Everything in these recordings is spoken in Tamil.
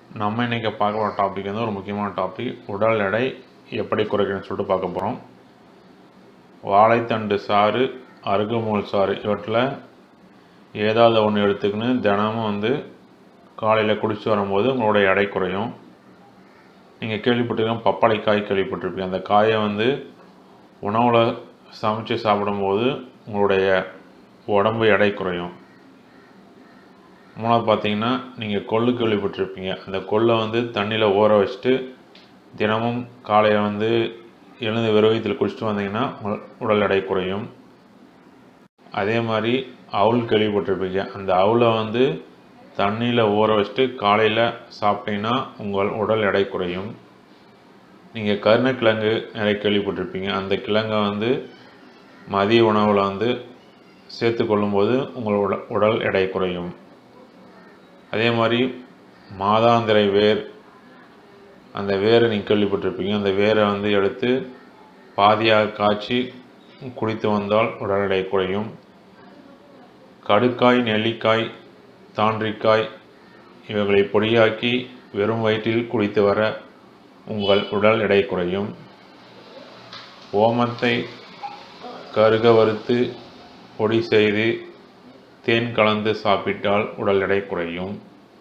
நம்ம இன்றைக்கி பார்க்க போகிற டாபிக் வந்து ஒரு முக்கியமான டாபிக் உடல் எடை எப்படி குறைக்கணும்னு சொல்லிட்டு பார்க்க போகிறோம் வாழைத்தண்டு சாறு அருகம்புல் சாறு இவற்றில் ஏதாவது ஒன்று எடுத்துக்கின்னு தினமும் வந்து காலையில் குடிச்சு வரும்போது உங்களோட எடை குறையும் நீங்கள் கேள்விப்பட்டிருக்கீங்க பப்பாளிக்காய் கேள்விப்பட்டிருப்பீங்க அந்த காயை வந்து உணவில் சமைச்சு சாப்பிடும்போது உங்களுடைய உடம்பு எடை குறையும் மூணாவது பார்த்தீங்கன்னா நீங்கள் கொள்ளு கேள்விப்பட்டிருப்பீங்க அந்த கொள்ளை வந்து தண்ணியில் ஊற வச்சுட்டு தினமும் காலையில் வந்து எழுந்து வெறுவயத்தில் குடிச்சிட்டு வந்தீங்கன்னா உங்கள் உடல் எடை குறையும் அதே மாதிரி அவுல் கேள்விப்பட்டிருப்பீங்க அந்த அவுலை வந்து தண்ணியில் ஊற வச்சுட்டு காலையில் சாப்பிட்டீங்கன்னா உங்கள் உடல் எடை குறையும் நீங்கள் கருணக்கிழங்கு நிறைய கேள்விப்பட்டிருப்பீங்க அந்த கிழங்கை வந்து மதிய உணவில் வந்து சேர்த்து கொள்ளும்போது உங்களோட உடல் எடை குறையும் அதே மாதிரி மாதாந்திரை வேர் அந்த வேரை நீங்கள் கேள்விப்பட்டிருப்பீங்க அந்த வேரை வந்து எடுத்து பாதியாக காய்ச்சி குடித்து வந்தால் உடல் எடை குறையும் கடுக்காய் நெல்லிக்காய் தாண்டிக்காய் இவைகளை பொடியாக்கி வெறும் வயிற்றில் குடித்து வர உங்கள் உடல் எடை குறையும் ஓமத்தை கருக வறுத்து பொடி செய்து தேன் கலந்து சாப்பிட்டால் உடல் எடை குறையும்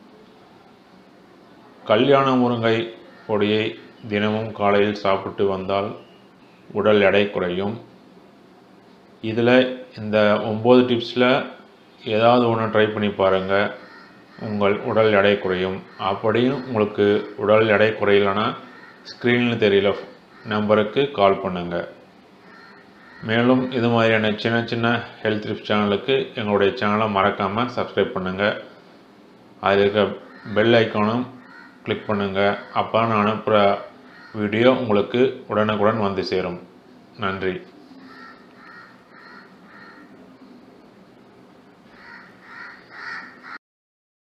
கல்யாண முருங்கை பொடியை தினமும் காலையில் சாப்பிட்டு வந்தால் உடல் எடை குறையும் இதில் இந்த ஒம்பது டிப்ஸில் ஏதாவது ஒன்று ட்ரை பண்ணி பாருங்கள் உங்கள் உடல் எடை குறையும் அப்படியும் உங்களுக்கு உடல் எடை குறையலன்னா ஸ்க்ரீனில் தெரியல நம்பருக்கு கால் பண்ணுங்கள் மேலும் இது மாதிரியான சின்ன சின்ன ஹெல்த் டிப்ஸ் சேனலுக்கு எங்களுடைய சேனலை மறக்காமல் சப்ஸ்கிரைப் பண்ணுங்கள் அதில் இருக்க பெல் ஐக்கானும் கிளிக் பண்ணுங்கள் அப்போ நான் அனுப்புகிற வீடியோ உங்களுக்கு உடனுக்குடன் வந்து சேரும் நன்றி